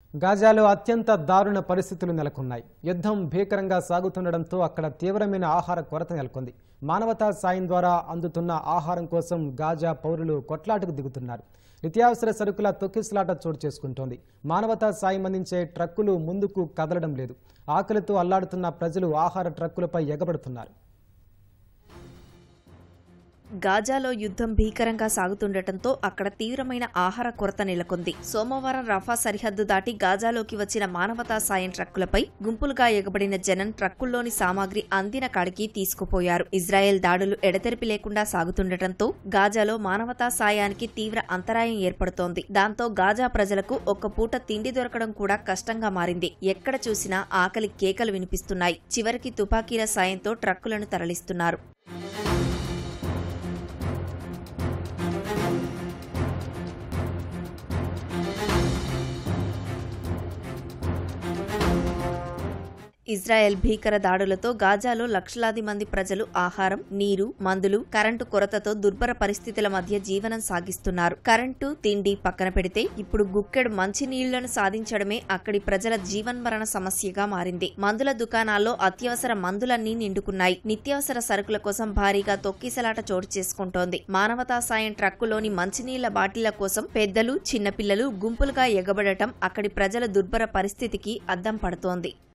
గాజాలో అత్యంత దారుణ పరిస్థితులు నెలకొన్నాయి యుద్ధం భీకరంగా సాగుతుండడంతో అక్కడ తీవ్రమైన ఆహార కొరత నెలకొంది మానవతా సాయం ద్వారా అందుతున్న ఆహారం కోసం గాజా పౌరులు కొట్లాటకు దిగుతున్నారు నిత్యావసర సరుకుల తొక్కిసలాట చోటు చేసుకుంటోంది మానవతా సాయం అందించే ట్రక్కులు ముందుకు కదలడం లేదు ఆకలితో అల్లాడుతున్న ప్రజలు ఆహార ట్రక్కులపై ఎగబడుతున్నారు గాజాలో యుద్ధం భీకరంగా సాగుతుండటంతో అక్కడ తీవ్రమైన ఆహార కొరత నెలకొంది సోమవారం రఫా సరిహద్దు దాటి గాజాలోకి వచ్చిన మానవతా సాయం ట్రక్కులపై గుంపులుగా ఎగబడిన జనం ట్రక్కుల్లోని సామాగ్రి అందిన కాడికి తీసుకుపోయారు ఇజ్రాయెల్ దాడులు ఎడతెరిపి లేకుండా సాగుతుండటంతో గాజాలో మానవతా సాయానికి తీవ్ర అంతరాయం ఏర్పడుతోంది దాంతో గాజా ప్రజలకు ఒక్క పూట తిండి దొరకడం కూడా కష్టంగా మారింది ఎక్కడ చూసినా ఆకలి కేకలు వినిపిస్తున్నాయి చివరికి తుపాకీల సాయంతో ట్రక్కులను తరలిస్తున్నారు ఇజ్రాయెల్ భీకర దాడులతో గాజాలో లక్షలాది మంది ప్రజలు ఆహారం నీరు మందులు కరెంటు కొరతతో దుర్భర పరిస్థితుల మధ్య జీవనం సాగిస్తున్నారు కరెంటు తిండి పక్కన పెడితే ఇప్పుడు గుక్కెడు మంచినీళ్లను సాధించడమే అక్కడి ప్రజల జీవన్మరణ సమస్యగా మారింది మందుల దుకాణాల్లో అత్యవసర మందులన్నీ నిండుకున్నాయి నిత్యావసర సరుకుల కోసం భారీగా తొక్కిసలాట చోటు చేసుకుంటోంది మానవతా సాయం ట్రక్కులోని మంచినీళ్ల బాటిళ్ల కోసం పెద్దలు చిన్నపిల్లలు గుంపులుగా ఎగబడటం అక్కడి ప్రజల దుర్భర పరిస్థితికి అద్దం పడుతోంది